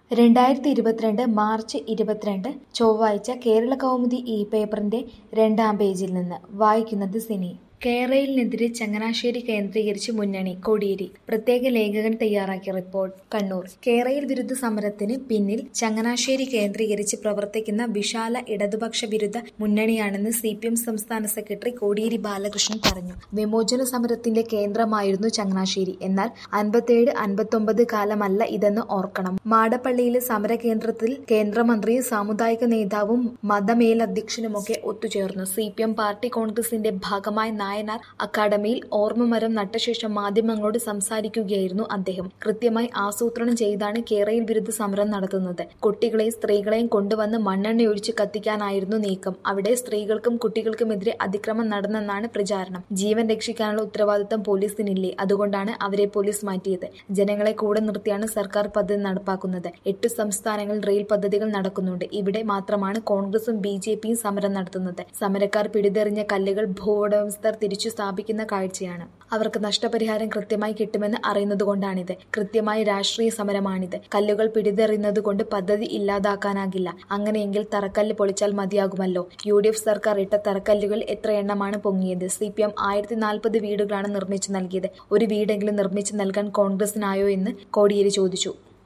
രണ്ടായിരത്തി ഇരുപത്തിരണ്ട് മാർച്ച് ഇരുപത്തിരണ്ട് ചൊവ്വാഴ്ച കേരള കൗമുദി ഈ പേപ്പറിന്റെ രണ്ടാം പേജിൽ നിന്ന് വായിക്കുന്നത് സിനി കേരളിനെതിരെ ചങ്ങനാശ്ശേരി കേന്ദ്രീകരിച്ച് മുന്നണി കോടിയേരി പ്രത്യേക ലേഖകൻ തയ്യാറാക്കിയ റിപ്പോർട്ട് കണ്ണൂർ കേരയിൽ വിരുദ്ധ സമരത്തിന് പിന്നിൽ ചങ്ങനാശ്ശേരി കേന്ദ്രീകരിച്ച് പ്രവർത്തിക്കുന്ന വിശാല ഇടതുപക്ഷ വിരുദ്ധ മുന്നണിയാണെന്ന് സി പി എം സംസ്ഥാന സെക്രട്ടറി കോടിയേരി ബാലകൃഷ്ണൻ പറഞ്ഞു വിമോചന സമരത്തിന്റെ കേന്ദ്രമായിരുന്നു ചങ്ങനാശ്ശേരി എന്നാൽ അൻപത്തിയേഴ് അൻപത്തൊമ്പത് കാലമല്ല ഇതെന്ന് ഓർക്കണം മാടപ്പള്ളിയിലെ സമരകേന്ദ്രത്തിൽ കേന്ദ്രമന്ത്രിയും സാമുദായിക നേതാവും മതമേലധ്യക്ഷനുമൊക്കെ ഒത്തുചേർന്നു സി പി എം പാർട്ടി കോൺഗ്രസിന്റെ ഭാഗമായി നായനാർ അക്കാദമിയിൽ ഓർമ്മമരം നട്ടശേഷം മാധ്യമങ്ങളോട് സംസാരിക്കുകയായിരുന്നു അദ്ദേഹം കൃത്യമായി ആസൂത്രണം ചെയ്താണ് കേരയിൽ വിരുദ്ധ സമരം നടത്തുന്നത് കുട്ടികളെയും സ്ത്രീകളെയും കൊണ്ടുവന്ന് മണ്ണെണ്ണയൊഴിച്ച് കത്തിക്കാനായിരുന്നു നീക്കം അവിടെ സ്ത്രീകൾക്കും കുട്ടികൾക്കുമെതിരെ അതിക്രമം നടന്നെന്നാണ് പ്രചാരണം ജീവൻ രക്ഷിക്കാനുള്ള ഉത്തരവാദിത്തം പോലീസിനില്ലേ അതുകൊണ്ടാണ് അവരെ പോലീസ് മാറ്റിയത് ജനങ്ങളെ കൂടെ നിർത്തിയാണ് സർക്കാർ പദ്ധതി നടപ്പാക്കുന്നത് എട്ട് സംസ്ഥാനങ്ങളിൽ റെയിൽ പദ്ധതികൾ നടക്കുന്നുണ്ട് ഇവിടെ മാത്രമാണ് കോൺഗ്രസും ബി ജെ പിയും സമരം നടത്തുന്നത് സമരക്കാർ പിടിതെറിഞ്ഞ കല്ലുകൾ ഭൂവുടമസ്ഥർ തിരിച്ചു സ്ഥാപിക്കുന്ന കാഴ്ചയാണ് അവർക്ക് നഷ്ടപരിഹാരം കൃത്യമായി കിട്ടുമെന്ന് അറിയുന്നതുകൊണ്ടാണിത് കൃത്യമായി രാഷ്ട്രീയ സമരമാണിത് കല്ലുകൾ പിടിതെറിയുന്നത് കൊണ്ട് പദ്ധതി ഇല്ലാതാക്കാനാകില്ല അങ്ങനെയെങ്കിൽ തറക്കല്ല് പൊളിച്ചാൽ മതിയാകുമല്ലോ യു ഡി എഫ് സർക്കാർ ഇട്ട തറക്കല്ലുകൾ എത്ര എണ്ണമാണ് പൊങ്ങിയത് സി പി എം ആയിരത്തി നാൽപ്പത് വീടുകളാണ് നിർമ്മിച്ചു നൽകിയത് ഒരു വീടെങ്കിലും നിർമ്മിച്ചു നൽകാൻ കോൺഗ്രസിനായോ എന്ന് കോടിയേരി ചോദിച്ചു